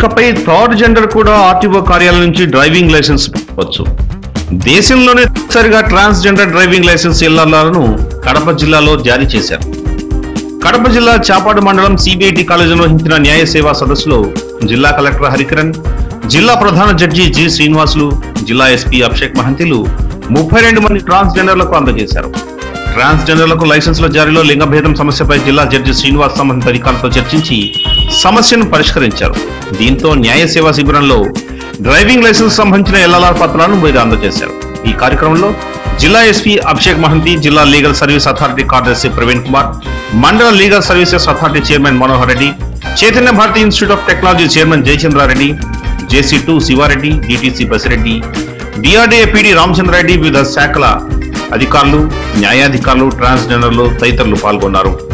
ఇకపై third gender కూడా RTO కార్యాలయం నుంచి డ్రైవింగ్ లైసెన్స్ పొందవచ్చు దేశంలోనే సరిగా ట్రాన్స్జెండర్ డ్రైవింగ్ లైసెన్స్ ఎల్ఆర్లను కడప జిల్లాలో జారీ చేశారు కడప జిల్లా చాపాడు మండలం సిబిఐటి కాలేజీలో నిర్వహించిన న్యాయ సేవా సదస్సులో జిల్లా కలెక్టర్ హరికిరణ్ జిల్లా ప్రధాన జడ్జి జి శ్రీనివాసులు జిల్లా ఎస్పీ అభిషేక్ మహంతిలు ముప్పై రెండు మంది ట్రాన్స్జెండర్లకు అందజేశారు ట్రాన్స్జెండర్లకు లైసెన్సుల జారీలో లింగభేదం సమస్యపై జిల్లా జడ్జి శ్రీనివాస్ సంబంధిత అధికారులతో చర్చించి సమస్యను పరిష్కరించారు దీంతో న్యాయ సేవా శిబిరంలో డ్రైవింగ్ లైసెన్స్ సంబంధించిన ఎల్ఎల్ఆర్ పత్రాలను వీరు అందజేశారు ఈ కార్యక్రమంలో జిల్లా ఎస్పీ అభిషేక్ మహంతి జిల్లా లీగల్ సర్వీస్ అథారిటీ కార్యదర్శి ప్రవీణ్ కుమార్ మండల legal services authority chairman Manohar Reddy Chaitanya Bharathi institute of technology chairman Jayachandra Reddy JC two Siva Reddy DTC Basi Reddy DRDA PD Ramachandra Reddy వివిధ శాఖల అధికారులు న్యాయాధికారులు ట్రాన్స్జెండర్లు తదితరులు పాల్గొన్నారు